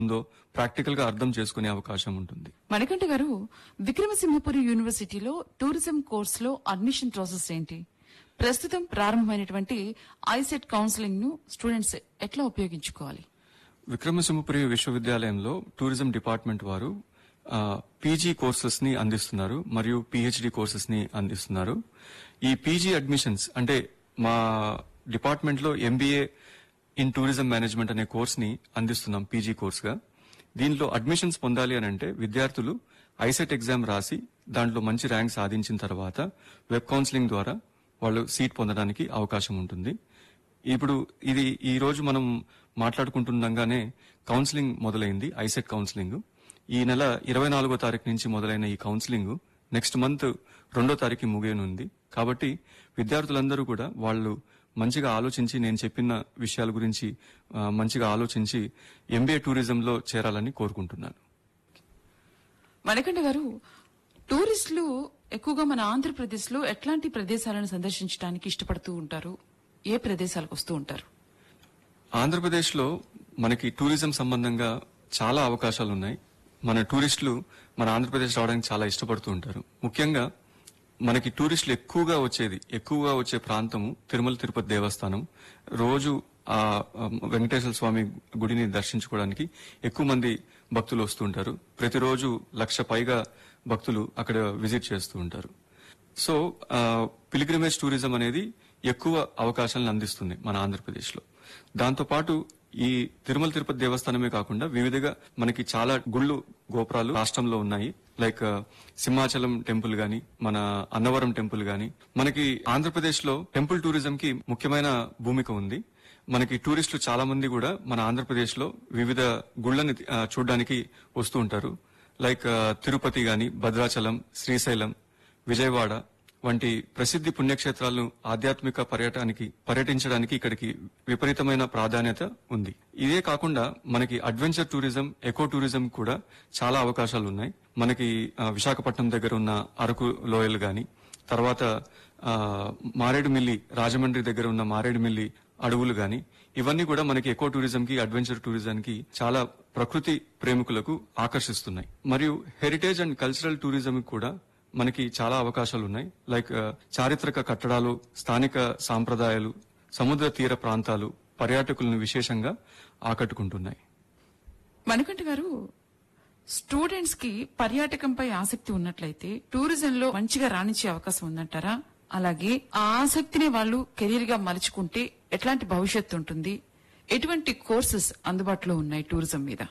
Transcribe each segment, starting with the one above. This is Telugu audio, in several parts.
ఉందో ప్రాక్టికల్ గా అర్థం చేసుకునే అవకాశం ఉంటుంది మణికంఠ గారు విక్రమసింహపురి యూనివర్సిటీలో టూరిజం కోర్సులో అడ్మిషన్ ప్రాసెస్ ఏంటి ప్రస్తుతం ప్రారంభమైనటువంటి ఐసెట్ కౌన్సిలింగ్ ను స్టూడెంట్స్ ఎట్లా ఉపయోగించుకోవాలి విక్రమసింహపురి విశ్వవిద్యాలయంలో టూరిజం డిపార్ట్మెంట్ వారు పీజీ కోర్సెస్ ని అందిస్తున్నారు మరియు పిహెచ్డి కోర్సెస్ ని అందిస్తున్నారు ఈ పీజీ అడ్మిషన్స్ అంటే మా డిపార్ట్మెంట్ లో ఎంబీఏ ఇన్ టూరిజం మేనేజ్మెంట్ అనే కోర్స్ ని అందిస్తున్నాం పీజీ కోర్స్ గా దీంట్లో అడ్మిషన్స్ పొందాలి అని అంటే విద్యార్థులు ఐసెట్ ఎగ్జామ్ రాసి దాంట్లో మంచి ర్యాంక్ సాధించిన తర్వాత వెబ్ కౌన్సిలింగ్ ద్వారా వాళ్ళు సీట్ పొందడానికి అవకాశం ఉంటుంది ఇప్పుడు ఇది ఈ రోజు మనం మాట్లాడుకుంటుండగానే కౌన్సిలింగ్ మొదలైంది ఐసెట్ కౌన్సిలింగ్ ఈ నెల ఇరవై నాలుగో తారీఖు నుంచి మొదలైన ఈ కౌన్సిలింగ్ నెక్స్ట్ మంత్ రెండో తారీఖు ముగియనుంది కాబట్టి విద్యార్థులందరూ కూడా వాళ్ళు మంచిగా ఆలోచించి నేను చెప్పిన విషయాల గురించి ఆ, మంచిగా ఆలోచించి ఎంబీఏ టూరిజంలో చేరాలని కోరుకుంటున్నాను మణికంఠ గారు టూరిస్టులు ఎక్కువగా మన ఆంధ్రప్రదేశ్ లో ఎట్లాంటి ప్రదేశాలను సందర్శించడానికి ఇష్టపడుతూ ఉంటారు ఏ ప్రదేశాలకు వస్తూ ఉంటారు ఆంధ్రప్రదేశ్ లో మనకి టూరిజం సంబంధంగా చాలా అవకాశాలు ఉన్నాయి మన టూరిస్టులు మన ఆంధ్రప్రదేశ్ రావడానికి చాలా ఇష్టపడుతూ ఉంటారు ముఖ్యంగా మనకి టూరిస్టులు ఎక్కువగా వచ్చేది ఎక్కువగా వచ్చే ప్రాంతము తిరుమల తిరుపతి దేవస్థానం రోజు ఆ ఆ, వెంకటేశ్వర స్వామి గుడిని దర్శించుకోవడానికి ఎక్కువ మంది భక్తులు వస్తూ ఉంటారు ప్రతిరోజు లక్ష పైగా భక్తులు అక్కడ విజిట్ చేస్తూ ఉంటారు సో పిలిగ్రిమేజ్ టూరిజం అనేది ఎక్కువ అవకాశాలను అందిస్తుంది మన ఆంధ్రప్రదేశ్ లో దాంతో పాటు ఈ తిరుమల తిరుపతి దేవస్థానమే కాకుండా వివిధగా మనకి చాలా గుళ్ళు గోపురాలు రాష్ట్రంలో ఉన్నాయి లైక్ సింహాచలం టెంపుల్ గాని మన అన్నవరం టెంపుల్ గాని మనకి ఆంధ్రప్రదేశ్ లో టెంపుల్ టూరిజం కి ముఖ్యమైన భూమిక ఉంది మనకి టూరిస్టులు చాలా మంది కూడా మన ఆంధ్రప్రదేశ్ లో వివిధ గుళ్ళని ఆ, చూడడానికి వస్తూ ఉంటారు లైక్ ఆ, తిరుపతి గాని భద్రాచలం శ్రీశైలం విజయవాడ వంటి ప్రసిద్ధి పుణ్యక్షేత్రాలను ఆధ్యాత్మిక పర్యటనకి పర్యటించడానికి ఇక్కడికి విపరీతమైన ప్రాధాన్యత ఉంది ఇదే కాకుండా మనకి అడ్వెంచర్ టూరిజం ఎకో టూరిజం కూడా చాలా అవకాశాలు ఉన్నాయి మనకి ఆ, విశాఖపట్నం దగ్గర ఉన్న అరకు లోయలు గాని తర్వాత ఆ, మారేడుమిల్లి రాజమండ్రి దగ్గర ఉన్న మారేడుమిల్లి అడవులు గాని ఇవన్నీ కూడా మనకి ఎకో టూరిజం కి అడ్వెంచర్ టూరిజం కి చాలా ప్రకృతి ప్రేమికులకు ఆకర్షిస్తున్నాయి మరియు హెరిటేజ్ అండ్ కల్చరల్ టూరిజం కూడా మనకి చాలా అవకాశాలు ఉన్నాయి లైక్ ఆ, చారిత్రక కట్టడాలు స్థానిక సాంప్రదాయాలు సముద్ర తీర ప్రాంతాలు పర్యాటకులను విశేషంగా ఆకట్టుకుంటున్నాయి మణికంఠ గారు స్టూడెంట్స్ కి పర్యాటకంపై ఆసక్తి ఉన్నట్లయితే టూరిజం లో మంచిగా రాణించే అవకాశం ఉందంటారా అలాగే ఆ ఆసక్తిని వాళ్ళు కెరీర్ గా మలుచుకుంటే ఎట్లాంటి భవిష్యత్తు ఉంటుంది ఎటువంటి కోర్సెస్ అందుబాటులో ఉన్నాయి టూరిజం మీద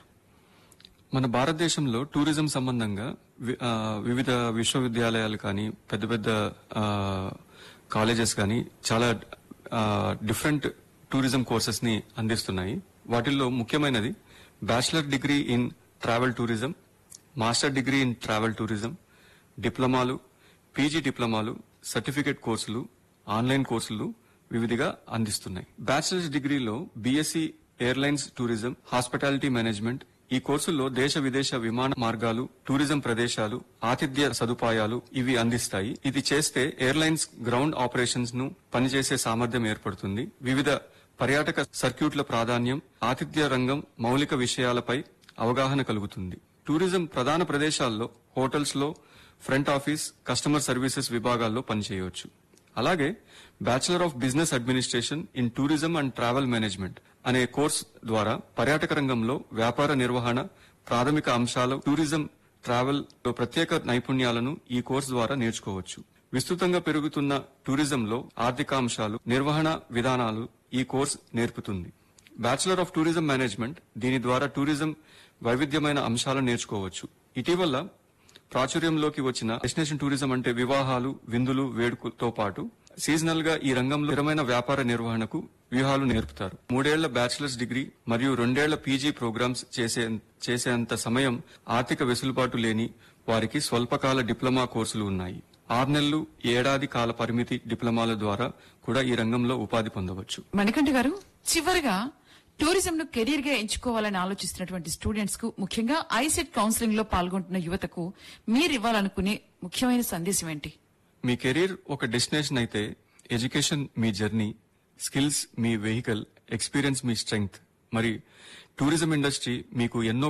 మన భారతదేశంలో టూరిజం సంబంధంగా వి- ఆ, వివిధ విశ్వవిద్యాలయాలు కానీ పెద్ద పెద్ద ఆ, కాలేజెస్ కానీ చాలా ఆ, డిఫరెంట్ టూరిజం కోర్సెస్ ని అందిస్తున్నాయి వాటిల్లో ముఖ్యమైనది bachelor degree in travel tourism master degree in travel tourism డిప్లొమాలు పీజీ డిప్లొమాలు సర్టిఫికేట్ కోర్సులు ఆన్లైన్ కోర్సులు వివిధిగా అందిస్తున్నాయి బ్యాచిలర్స్ డిగ్రీలో BSc airlines tourism hospitality management ఈ కోర్సుల్లో దేశ విదేశ విమాన మార్గాలు టూరిజం ప్రదేశాలు ఆతిథ్య సదుపాయాలు ఇవి అందిస్తాయి ఇది చేస్తే ఎయిర్లైన్స్ గ్రౌండ్ ఆపరేషన్స్ ను పనిచేసే సామర్థ్యం ఏర్పడుతుంది వివిధ పర్యాటక సర్క్యూట్ల ప్రాధాన్యం ఆతిథ్య రంగం మౌలిక విషయాలపై అవగాహన కలుగుతుంది టూరిజం ప్రధాన ప్రదేశాల్లో హోటల్స్ లో ఫ్రంట్ ఆఫీస్ కస్టమర్ సర్వీసెస్ విభాగాల్లో పనిచేయవచ్చు అలాగే bachelor of business administration in tourism and travel management అనే కోర్స్ ద్వారా పర్యాటక రంగంలో వ్యాపార నిర్వహణ ప్రాథమిక అంశాలు టూరిజం ట్రావెల్ లో ప్రత్యేక నైపుణ్యాలను ఈ కోర్స్ ద్వారా నేర్చుకోవచ్చు విస్తృతంగా పెరుగుతున్న టూరిజంలో ఆర్థిక అంశాలు నిర్వహణ విధానాలు ఈ కోర్స్ నేర్పుతుంది బ్యాచిలర్ ఆఫ్ టూరిజం మేనేజ్మెంట్ దీని ద్వారా టూరిజం వైవిధ్యమైన అంశాలను నేర్చుకోవచ్చు ఇటీవల ప్రాచుర్యంలోకి వచ్చిన డెస్టినేషన్ టూరిజం అంటే వివాహాలు విందులు వేడుకలతో పాటు సీజనల్ గా ఈ రంగంలో స్థిరమైన వ్యాపార నిర్వహణకు వ్యూహాలు నేర్పుతారు మూడేళ్ల బ్యాచిలర్స్ డిగ్రీ మరియు రెండేళ్ల పీజీ ప్రోగ్రామ్స్ చేసే చేసేంత సమయం ఆర్థిక వెసులుబాటు లేని వారికి స్వల్పకాల డిప్లొమా కోర్సులు ఉన్నాయి ఆరు నెలలు ఏడాది కాల పరిమితి డిప్లొమాల ద్వారా కూడా ఈ రంగంలో ఉపాధి పొందవచ్చు మణికంఠ గారు చివరిగా టూరిజం ను కెరీర్ గా ఎంచుకోవాలని ఆలోచిస్తున్నటువంటి స్టూడెంట్స్ కు ముఖ్యంగా ఐసెట్ కౌన్సిలింగ్ లో పాల్గొంటున్న యువతకు మీరు ఇవ్వాలనుకునే ముఖ్యమైన సందేశం ఏంటి మీ కెరీర్ ఒక డెస్టినేషన్ అయితే ఎడ్యుకేషన్ మీ జర్నీ స్కిల్స్ మీ వెహికల్ ఎక్స్పీరియన్స్ మీ స్ట్రెంగ్త్ మరి టూరిజం ఇండస్ట్రీ మీకు ఎన్నో